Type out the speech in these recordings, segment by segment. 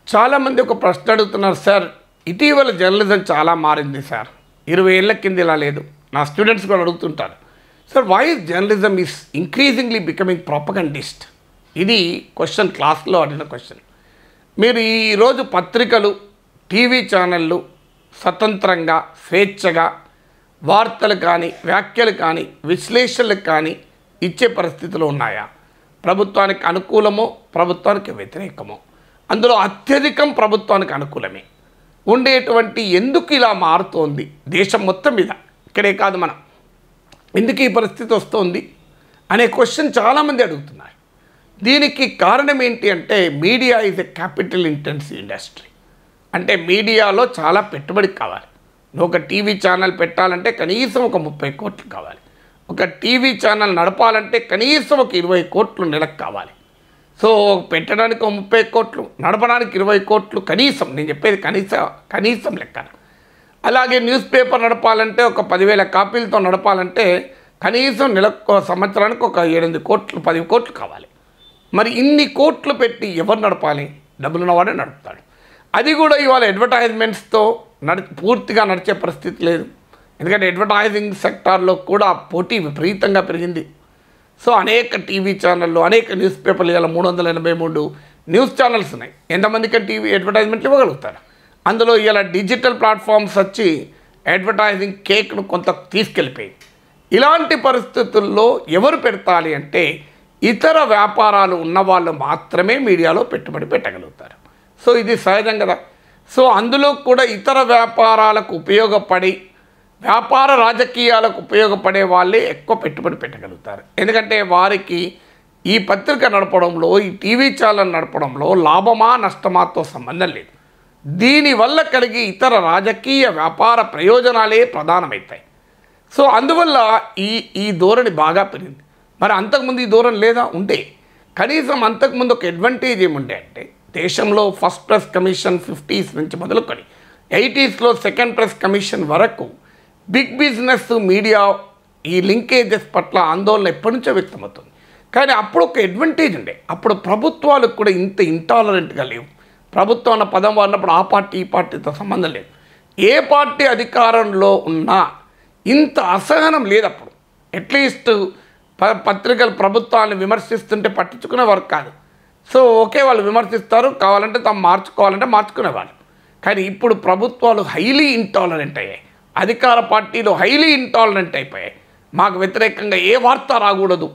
చాలామంది ఒక ప్రశ్న అడుగుతున్నారు సార్ ఇటీవల జర్నలిజం చాలా మారింది సార్ ఇరవై ఏళ్ళ కింద ఇలా లేదు నా స్టూడెంట్స్ కూడా అడుగుతుంటారు sir why is journalism is increasingly becoming propagandist ఇది క్వశ్చన్ క్లాస్లో అడిగిన క్వశ్చన్ మీరు ఈరోజు పత్రికలు టీవీ ఛానళ్ళు స్వతంత్రంగా స్వేచ్ఛగా వార్తలు కానీ వ్యాఖ్యలు కానీ విశ్లేషణలు కానీ ఇచ్చే పరిస్థితులు ఉన్నాయా ప్రభుత్వానికి అనుకూలమో ప్రభుత్వానికి వ్యతిరేకమో అందులో అత్యధికం ప్రభుత్వానికి అనుకూలమే ఉండేటువంటి ఎందుకు ఇలా మారుతోంది దేశం మొత్తం మీద ఇక్కడే కాదు మనం ఎందుకు ఈ పరిస్థితి వస్తోంది అనే క్వశ్చన్ చాలామంది అడుగుతున్నారు దీనికి కారణం ఏంటి అంటే media is a capital intensive industry అంటే మీడియాలో చాలా పెట్టుబడి కావాలి నువ్వు ఒక టీవీ ఛానల్ పెట్టాలంటే కనీసం ఒక ముప్పై కోట్లు కావాలి ఒక టీవీ ఛానల్ నడపాలంటే కనీసం ఒక ఇరవై కోట్లు నెలకు కావాలి సో పెట్టడానికి ఒక ముప్పై కోట్లు నడపడానికి ఇరవై కోట్లు కనీసం నేను చెప్పేది కనీస కనీసం లెక్క అలాగే న్యూస్ పేపర్ నడపాలంటే ఒక పదివేల కాపీలతో నడపాలంటే కనీసం నెలకు సంవత్సరానికి ఒక ఏడెనిమిది కోట్లు పది కోట్లు కావాలి మరి ఇన్ని కోట్లు పెట్టి ఎవరు నడపాలి డబ్బులున్నవాడే నడుపుతాడు అది కూడా ఇవాళ అడ్వర్టైజ్మెంట్స్తో నడి పూర్తిగా నడిచే పరిస్థితి లేదు ఎందుకంటే అడ్వర్టైజింగ్ సెక్టార్లో కూడా పోటీ విపరీతంగా పెరిగింది సో అనేక టీవీ ఛానళ్ళు అనేక న్యూస్ పేపర్లు ఇవాళ మూడు వందల ఎనభై మూడు న్యూస్ ఛానల్స్ ఉన్నాయి ఎంతమందికి టీవీ అడ్వర్టైజ్మెంట్లు ఇవ్వగలుగుతారు అందులో ఇలా డిజిటల్ ప్లాట్ఫామ్స్ వచ్చి అడ్వర్టైజింగ్ కేక్ను కొంత తీసుకెళ్ళిపోయింది ఇలాంటి పరిస్థితుల్లో ఎవరు పెడతాలి అంటే ఇతర వ్యాపారాలు ఉన్నవాళ్ళు మాత్రమే మీడియాలో పెట్టుబడి పెట్టగలుగుతారు సో ఇది సహజం కదా సో అందులో కూడా ఇతర వ్యాపారాలకు ఉపయోగపడి వ్యాపార రాజకీయాలకు ఉపయోగపడే వాళ్ళే ఎక్కువ పెట్టుబడి పెట్టగలుగుతారు ఎందుకంటే వారికి ఈ పత్రిక నడపడంలో ఈ టీవీ ఛానల్ నడపడంలో లాభమా నష్టమాతో సంబంధం లేదు దీనివల్ల కలిగే ఇతర రాజకీయ వ్యాపార ప్రయోజనాలే ప్రధానమవుతాయి సో అందువల్ల ఈ ఈ ధోరణి బాగా పెరిగింది మరి అంతకుముందు ఈ ధోరణి లేదా ఉంటే కనీసం అంతకుముందు ఒక అడ్వాంటేజ్ ఏముండే అంటే దేశంలో ఫస్ట్ ప్రెస్ కమిషన్ ఫిఫ్టీస్ నుంచి మొదలుకొని ఎయిటీస్లో సెకండ్ ప్రెస్ కమిషన్ వరకు బిగ్ బిజినెస్ మీడియా ఈ లింకేజెస్ పట్ల ఆందోళన ఎప్పటి నుంచో వ్యక్తమవుతుంది కానీ అప్పుడు ఒక అడ్వాంటేజ్ ఉండే అప్పుడు ప్రభుత్వాలకు కూడా ఇంత ఇంటాలరెంట్గా లేవు ప్రభుత్వం అన్న పదం వాడినప్పుడు ఆ పార్టీ ఈ పార్టీతో సంబంధం లేదు ఏ పార్టీ అధికారంలో ఉన్నా ఇంత అసహనం లేదు అప్పుడు అట్లీస్ట్ ప పత్రికలు ప్రభుత్వాన్ని విమర్శిస్తుంటే పట్టించుకునేవారు కాదు సో ఓకే వాళ్ళు విమర్శిస్తారు కావాలంటే తాము మార్చుకోవాలంటే మార్చుకునేవాళ్ళు కానీ ఇప్పుడు ప్రభుత్వాలు హైలీ ఇంటాలరెంట్ అయ్యాయి అధికార పార్టీలు హైలీ ఇంటాలరెంట్ అయిపోయాయి మాకు వ్యతిరేకంగా ఏ వార్త రాకూడదు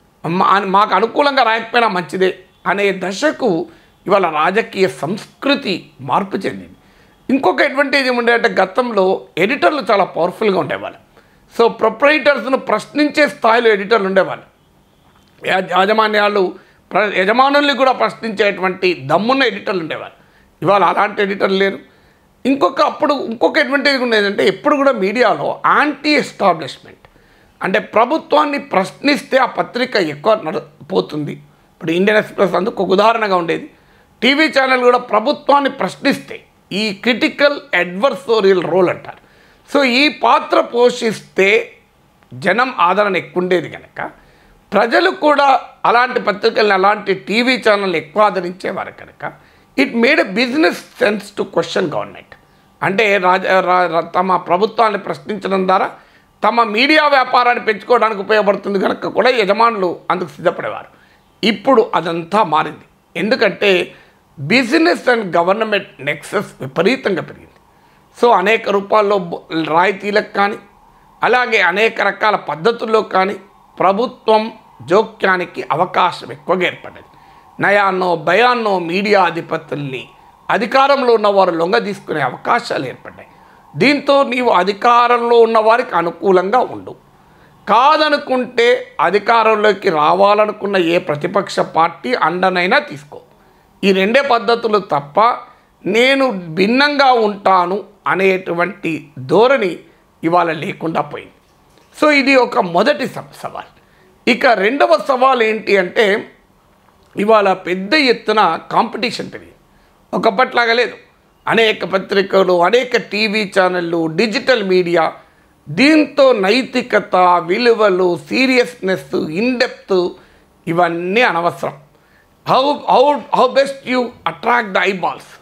మా- మాకు అనుకూలంగా రాయకపోయినా మంచిదే అనే దశకు ఇవాళ రాజకీయ సంస్కృతి మార్పు చెందింది ఇంకొక అడ్వాంటేజ్ ఏముండే అంటే గతంలో ఎడిటర్లు చాలా పవర్ఫుల్గా ఉండేవాళ్ళు సో ప్రొపరైటర్స్ను ప్రశ్నించే స్థాయిలో ఎడిటర్లు ఉండేవాళ్ళు యా- యాజమాన్యాలు ప్ర యజమానుల్ని కూడా ప్రశ్నించేటువంటి దమ్మున్న ఎడిటర్లు ఉండేవారు ఇవాళ అలాంటి ఎడిటర్లు లేరు ఇంకొక అప్పుడు ఇంకొక అడ్వాంటేజ్ ఉండేదంటే ఎప్పుడు కూడా మీడియాలో యాంటీ ఎస్టాబ్లిష్మెంట్ అంటే ప్రభుత్వాన్ని ప్రశ్నిస్తే ఆ పత్రిక ఎక్కువ నడ పోతుంది ఇప్పుడు ఇండియన్ ఎక్స్ప్రెస్ అందుకు ఒక ఉదాహరణగా ఉండేది టీవీ ఛానల్ కూడా ప్రభుత్వాన్ని ప్రశ్నిస్తే ఈ క్రిటికల్ అడ్వర్సోరియల్ రోల్ అంటారు సో ఈ పాత్ర పోషిస్తే జనం ఆదరణ ఎక్కువ ఉండేది కనుక ప్రజలు కూడా అలాంటి పత్రికల్ని అలాంటి టీవీ ఛానల్ ఎక్కువ ఆదరించేవారు కనుక it made a business sense to question government అంటే రాజ రా- రా- తమ ప్రభుత్వాన్ని ప్రశ్నించడం ద్వారా తమ మీడియా వ్యాపారాన్ని పెంచుకోవడానికి ఉపయోగపడుతుంది కనుక కూడా యజమానులు అందుకు సిద్ధపడేవారు ఇప్పుడు అదంతా మారింది ఎందుకంటే బిజినెస్ అండ్ గవర్నమెంట్ నెక్సెస్ విపరీతంగా పెరిగింది సో అనేక రూపాల్లో బ- రాయితీలకు కానీ అలాగే అనేక రకాల పద్ధతుల్లో కానీ ప్రభుత్వం జోక్యానికి అవకాశం ఎక్కువగా ఏర్పడ్డది నయాన్నో భయాన్నో మీడియా అధిపతుల్ని అధికారంలో ఉన్నవారు లొంగ తీసుకునే అవకాశాలు ఏర్పడ్డాయి దీంతో నీవు అధికారంలో ఉన్న వారికి అనుకూలంగా ఉండు కాదనుకుంటే అధికారంలోకి రావాలనుకున్న ఏ ప్రతిపక్ష పార్టీ అండనైనా తీసుకో ఈ రెండే పద్ధతులు తప్ప నేను భిన్నంగా ఉంటాను అనేటువంటి ధోరణి ఇవాళ లేకుండా పోయింది సో ఇది ఒక మొదటి స- సవాల్ ఇక రెండవ సవాల్ ఏంటి అంటే ఇవాళ పెద్ద ఎత్తున కాంపిటీషన్ పెరిగింది ఒకప్పట్లాగా లేదు అనేక పత్రికలు అనేక టీవీ ఛానళ్ళు డిజిటల్ మీడియా దీంతో నైతికత విలువలు సీరియస్నెస్ ఇన్డెప్త్ ఇవన్నీ అనవసరం how how how best you attract the eyeballs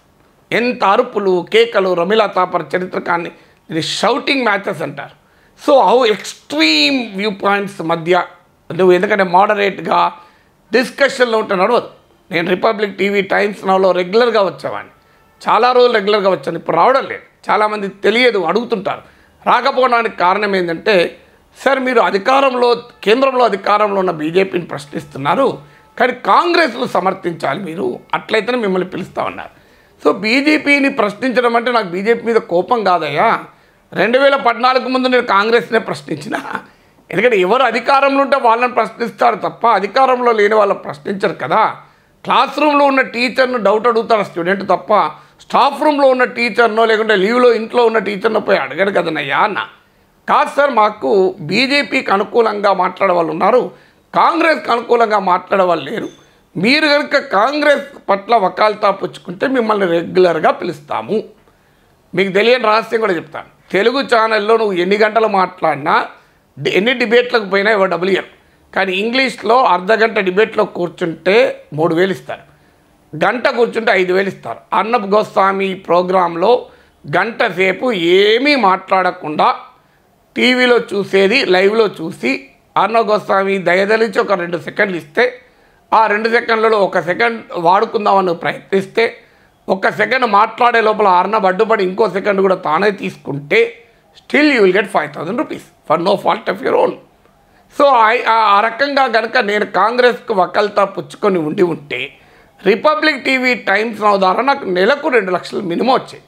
ఎంత అరుపులు కేకలు రమిలా తాపర్ చరిత్రకాన్ని ఇది షౌటింగ్ మ్యాచెస్ అంటారు so how extreme view points మధ్య నువ్వు ఎందుకంటే మోడరేట్గా డిస్కషన్లో ఉంటే నడవదు నేను రిపబ్లిక్ టీవీ టైమ్స్ నౌలో రెగ్యులర్గా వచ్చేవాడిని చాలా రోజులు రెగ్యులర్గా వచ్చాను ఇప్పుడు రావడం లేదు చాలామంది తెలియదు అడుగుతుంటారు రాకపోవడానికి కారణం ఏంటంటే సార్ మీరు అధికారంలో కేంద్రంలో అధికారంలో ఉన్న బీజేపీని ప్రశ్నిస్తున్నారు కానీ కాంగ్రెస్ను సమర్థించాలి మీరు అట్లయితేనే మిమ్మల్ని పిలుస్తా ఉన్నారు సో బీజేపీని ప్రశ్నించడం అంటే నాకు బీజేపీ మీద కోపం కాదయ్యా రెండు వేల పద్నాలుగు ముందు నేను కాంగ్రెస్నే ప్రశ్నించిన ఎందుకంటే ఎవరు అధికారంలో ఉంటే వాళ్ళని ప్రశ్నిస్తారు తప్ప అధికారంలో లేని వాళ్ళని ప్రశ్నించరు కదా క్లాస్ రూమ్లో ఉన్న టీచర్ను డౌట్ అడుగుతారు స్టూడెంట్ తప్ప స్టాఫ్ రూమ్లో ఉన్న టీచర్నో లేకుంటే లీవ్లో ఇంట్లో ఉన్న టీచర్నో పోయి అడగడు కదనయ్యా అన్న కాదు సార్ మాకు బీజేపీకి అనుకూలంగా మాట్లాడే వాళ్ళు ఉన్నారు కాంగ్రెస్కి అనుకూలంగా మాట్లాడే వాళ్ళు లేరు మీరు కనుక కాంగ్రెస్ పట్ల వకాల్తా పుచ్చుకుంటే మిమ్మల్ని రెగ్యులర్గా పిలుస్తాము మీకు తెలియని రహస్యం కూడా చెప్తాను తెలుగు ఛానల్లో నువ్వు ఎన్ని గంటలు మాట్లాడినా డి- ఎన్ని డిబేట్లకు పోయినా ఇవ్వ డబ్బులు ఇయ్యరు కానీ ఇంగ్లీష్లో అర్ధ గంట డిబేట్లో కూర్చుంటే మూడు వేలు ఇస్తారు గంట కూర్చుంటే ఐదు వేలు ఇస్తారు అన్నప్ గోస్వామి ప్రోగ్రాంలో గంట సేపు ఏమీ మాట్లాడకుండా టీవీలో చూసేది లైవ్లో చూసి అర్ణవ్ గోస్వామి దయదలిచి ఒక రెండు సెకండ్లు ఇస్తే ఆ రెండు సెకండ్లలో ఒక సెకండ్ వాడుకుందామని ప్రయత్నిస్తే ఒక సెకండ్ మాట్లాడే లోపల అర్ణబ్ అడ్డుపడి ఇంకో సెకండ్ కూడా తానే తీసుకుంటే still you will get five thousand rupees for no fault of your own so I- ఆ ఆ రకంగా కనుక నేను కాంగ్రెస్కు వకల్తా పుచ్చుకొని ఉండి ఉంటే రిపబ్లిక్ టీవీ టైమ్స్ నౌ ద్వారా నాకు నెలకు రెండు లక్షలు మినిమం వచ్చాయి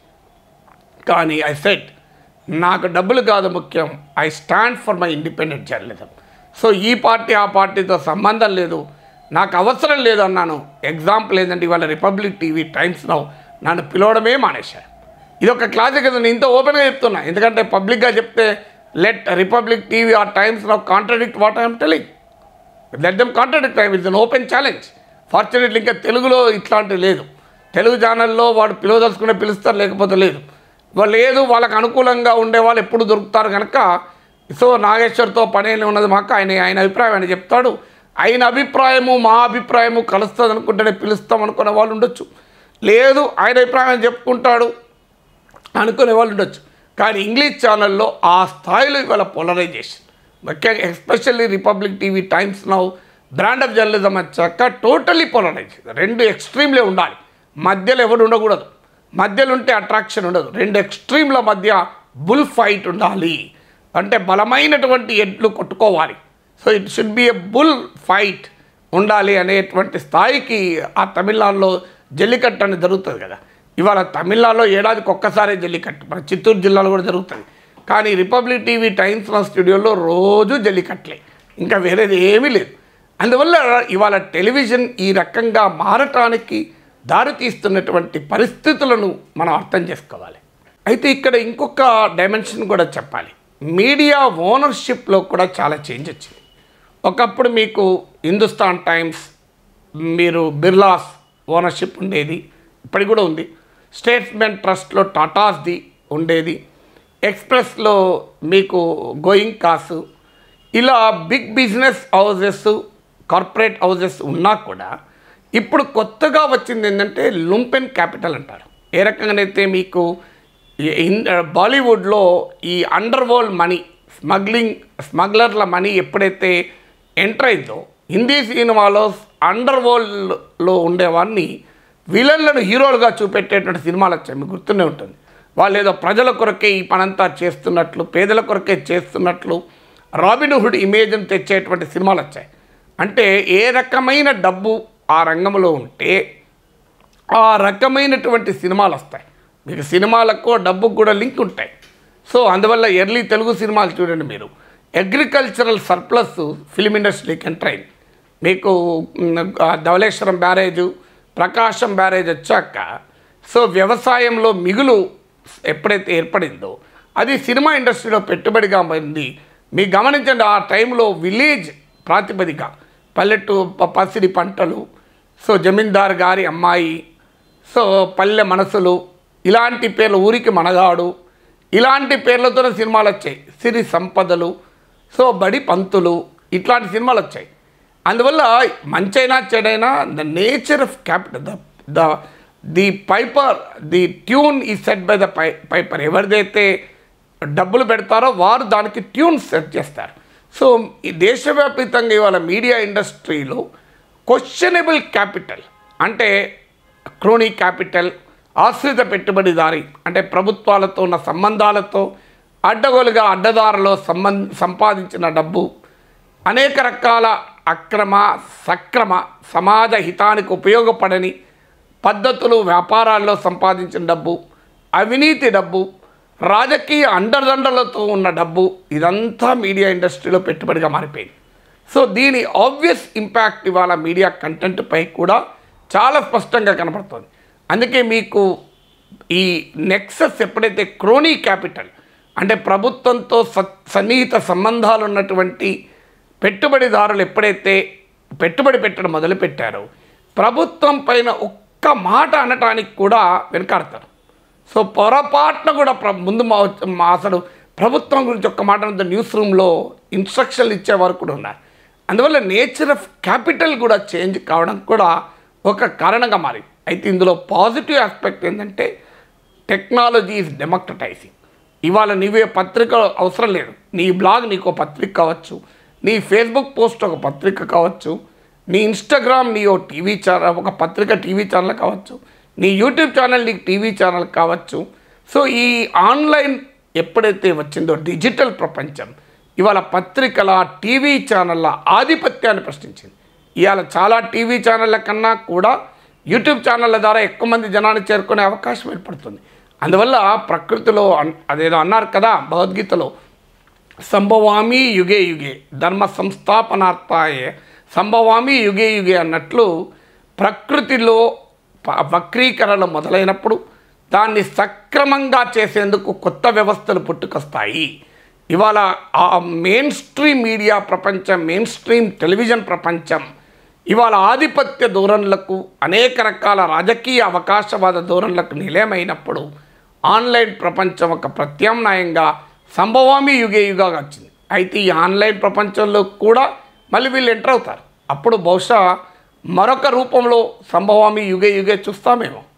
కానీ ఐ సెట్ నాకు డబ్బులు కాదు ముఖ్యం I stand for my independent journalism so ఈ పార్టీ ఆ పార్టీతో సంబంధం లేదు నాకు అవసరం లేదు అన్నాను ఎగ్జాంపుల్ ఏంటంటే ఇవాళ రిపబ్లిక్ టీవీ టైమ్స్ నౌ నన్ను పిలవడమే మానేశారు ఇది ఒక క్లాసిక్ కదా నేను ఇంత ఓపెన్గా చెప్తున్నా ఎందుకంటే పబ్లిక్గా చెప్తే let republic TV or Times Now contradict what I'm telling let them contradict time it's an open challenge fortunately ఇంకా తెలుగులో ఇట్లాంటివి లేదు తెలుగు ఛానల్లో వాడు పిలవదలుచుకునే పిలుస్తారు లేకపోతే లేదు వాళ్ళు లేదు వాళ్ళకి అనుకూలంగా ఉండే వాళ్ళు ఎప్పుడు దొరుకుతారు కనుక సో నాగేశ్వర్తో పనేమి ఉన్నది మాకు ఆయన ఆయన అభిప్రాయం ఆయన చెప్తాడు ఆయన అభిప్రాయము మా అభిప్రాయము కలుస్తుంది అనుకుంటేనే పిలుస్తాం అనుకునే వాళ్ళు ఉండొచ్చు లేదు ఆయన అభిప్రాయం ఆయన చెప్పుకుంటాడు అనుకునే వాళ్ళు ఉండొచ్చు కానీ ఇంగ్లీష్ ఛానల్లో ఆ స్థాయిలో ఇవాళ పోలరైజేషన్ ముఖ్యంగా especially republic TV Times Now brand of journalism వచ్చాక టోటలీ పోలరైజ్ రెండు ఎక్స్ట్రీమ్లే ఉండాలి మధ్యలో ఎవరు ఉండకూడదు మధ్యలో ఉంటే అట్రాక్షన్ ఉండదు రెండు ఎక్స్ట్రీమ్ల మధ్య బుల్ ఫైట్ ఉండాలి అంటే బలమైనటువంటి ఎడ్లు కొట్టుకోవాలి so it should be a bull fight ఉండాలి అనేటువంటి స్థాయికి ఆ తమిళనాడులో జల్లికట్టు అనేది జరుగుతుంది కదా ఇవాళ తమిళనాడులో ఏడాదికి ఒక్కసారే జల్లికట్టు మన చిత్తూరు జిల్లాలో కూడా జరుగుతుంది కానీ రిపబ్లిక్ టీవీ టైమ్స్ నా స్టూడియోలో రోజు జల్లికట్లే ఇంకా వేరేది ఏమీ లేదు అందువల్ల ఇవాళ టెలివిజన్ ఈ రకంగా మారటానికి దారితీస్తున్నటువంటి పరిస్థితులను మనం అర్థం చేసుకోవాలి అయితే ఇక్కడ ఇంకొక డైమెన్షన్ కూడా చెప్పాలి మీడియా ఓనర్షిప్లో కూడా చాలా చేంజ్ వచ్చింది ఒకప్పుడు మీకు హిందుస్థాన్ టైమ్స్ మీరు బిర్లాస్ ఓనర్షిప్ ఉండేది ఇప్పటికి కూడా ఉంది స్టేట్స్మెన్ ట్రస్ట్లో టాటాస్ది ఉండేది ఎక్స్ప్రెస్లో మీకు గోయింగ్ కాసు ఇలా big business houses corporate houses ఉన్నా కూడా ఇప్పుడు కొత్తగా వచ్చింది ఏంటంటే లుంపెన్ క్యాపిటల్ అంటారు ఏ రకంగానైతే మీకు ఈ ఇన్ బాలీవుడ్లో ఈ అండర్ వరల్డ్ మనీ స్మగ్లింగ్ స్మగ్లర్ల మనీ ఎప్పుడైతే ఎంటర్ అయిందో హిందీ సినిమాలో అండర్ వరల్డ్లో ఉండేవాడిని విలన్లను హీరోలుగా చూపెట్టేటువంటి సినిమాలు వచ్చాయి మీకు గుర్తునే ఉంటుంది వాళ్ళు ఏదో ప్రజల కొరకే ఈ పనంతా చేస్తున్నట్లు పేదల కొరకే చేస్తున్నట్లు రాబిన్హుడ్ ఇమేజ్ని తెచ్చేటువంటి సినిమాలు వచ్చాయి అంటే ఏ రకమైన డబ్బు ఆ రంగంలో ఉంటే ఆ రకమైనటువంటి సినిమాలు వస్తాయి మీకు సినిమాలకు డబ్బుకు కూడా లింక్ ఉంటాయి సో అందువల్ల ఎర్లీ తెలుగు సినిమాలు చూడండి మీరు అగ్రికల్చరల్ సర్ప్లస్ ఫిలిం ఇండస్ట్రీకి ఎంటర్ అయింది మీకు మ్, ఆ ధవళేశ్వరం బ్యారేజు ప్రకాశం బ్యారేజ్ వచ్చాక సో వ్యవసాయంలో మిగులు ఎప్పుడైతే ఏర్పడిందో అది సినిమా ఇండస్ట్రీలో పెట్టుబడిగా మారింది మీరు గమనించండి ఆ టైంలో విలేజ్ ప్రాతిపదిక పల్లెటూ ప- పసిడి పంటలు సో జమీందార్ గారి అమ్మాయి సో పల్లె మనసులు ఇలాంటి పేర్లు ఊరికి మనగాడు ఇలాంటి పేర్లతోనే సినిమాలు వచ్చాయి సిరి సంపదలు సో బడి పంతులు ఇట్లాంటి సినిమాలు వచ్చాయి అందువల్ల మంచైనా చెడైనా the nature of capital the the the piper the tune is set by the pie piper ఎవరిదైతే డబ్బులు పెడతారో వారు దానికి ట్యూన్ సెట్ చేస్తారు సో ఈ దేశవ్యాపితంగా ఇవాళ మీడియా ఇండస్ట్రీలో క్వశ్చనబుల్ క్యాపిటల్ అంటే క్రోనీ క్యాపిటల్ ఆశ్రిత పెట్టుబడిదారి అంటే ప్రభుత్వాలతో ఉన్న సంబంధాలతో అడ్డగోలుగా అడ్డదారులో సంబంధ సంపాదించిన డబ్బు అనేక రకాల అక్రమ సక్రమ సమాజ హితానికి ఉపయోగపడని పద్ధతులు వ్యాపారాల్లో సంపాదించిన డబ్బు అవినీతి డబ్బు రాజకీయ అండదండలతో ఉన్న డబ్బు ఇదంతా మీడియా ఇండస్ట్రీలో పెట్టుబడిగా మారిపోయింది సో దీని ఆబ్వియస్ ఇంపాక్ట్ ఇవాళ మీడియా కంటెంట్పై కూడా చాలా స్పష్టంగా కనపడుతుంది అందుకే మీకు ఈ నెక్సస్ ఎప్పుడైతే క్రోనీ క్యాపిటల్ అంటే ప్రభుత్వంతో స సన్నిహిత సంబంధాలు ఉన్నటువంటి పెట్టుబడిదారులు ఎప్పుడైతే పెట్టుబడి పెట్టడం మొదలుపెట్టారో ప్రభుత్వం పైన ఒక్క మాట అనటానికి కూడా వెనకాడతారు సో పొరపాటున కూడా ప్ర ముందు మా మా అసలు ప్రభుత్వం గురించి ఒక్క మాట అంత న్యూస్ రూమ్లో ఇన్స్ట్రక్షన్లు ఇచ్చేవారు కూడా ఉన్నారు అందువల్ల నేచర్ ఆఫ్ క్యాపిటల్ కూడా చేంజ్ కావడం కూడా ఒక కారణంగా మారింది అయితే ఇందులో పాజిటివ్ ఆస్పెక్ట్ ఏంటంటే టెక్నాలజీ ఈజ్ డెమోక్రటైజింగ్ ఇవాళ నీవే పత్రిక అవసరం లేదు నీ బ్లాగ్ నీకు ఒక పత్రిక కావచ్చు నీ ఫేస్బుక్ పోస్ట్ ఒక పత్రిక కావచ్చు నీ ఇన్స్టాగ్రామ్ నీ ఓ టీవీ ఛానల్ ఒక పత్రిక టీవీ ఛానల్ కావచ్చు నీ యూట్యూబ్ ఛానల్ నీకు టీవీ ఛానల్ కావచ్చు సో ఈ ఆన్లైన్ ఎప్పుడైతే వచ్చిందో డిజిటల్ ప్రపంచం ఇవాళ పత్రికల టీవీ ఛానళ్ళ ఆధిపత్యాన్ని ప్రశ్నించింది ఇవాళ చాలా టీవీ ఛానళ్ళ కన్నా కూడా యూట్యూబ్ ఛానళ్ళ ద్వారా ఎక్కువ మంది జనాన్ని చేరుకునే అవకాశం ఏర్పడుతుంది అందువల్ల ప్రకృతిలో అన్- అదేదో అన్నారు కదా భగవద్గీతలో సంభవామి యుగే యుగే ధర్మ సంస్థాపనార్థాయే సంభవామి యుగే యుగే అన్నట్లు ప్రకృతిలో ప- వక్రీకరణ మొదలైనప్పుడు దాన్ని సక్రమంగా చేసేందుకు కొత్త వ్యవస్థలు పుట్టుకొస్తాయి ఇవాళ ఆ మెయిన్ స్ట్రీమ్ మీడియా ప్రపంచం మెయిన్ స్ట్రీమ్ టెలివిజన్ ప్రపంచం ఇవాళ ఆధిపత్య ధోరణులకు అనేక రకాల రాజకీయ అవకాశవాద ధోరణులకు నిలయమైనప్పుడు ఆన్లైన్ ప్రపంచం ఒక ప్రత్యామ్నాయంగా సంభవామి యుగే యుగా వచ్చింది అయితే ఈ ఆన్లైన్ ప్రపంచంలో కూడా మళ్ళీ వీళ్ళు ఎంటర్ అవుతారు అప్పుడు బహుశా మరొక రూపంలో సంభవామి యుగే యుగే చూస్తామేమో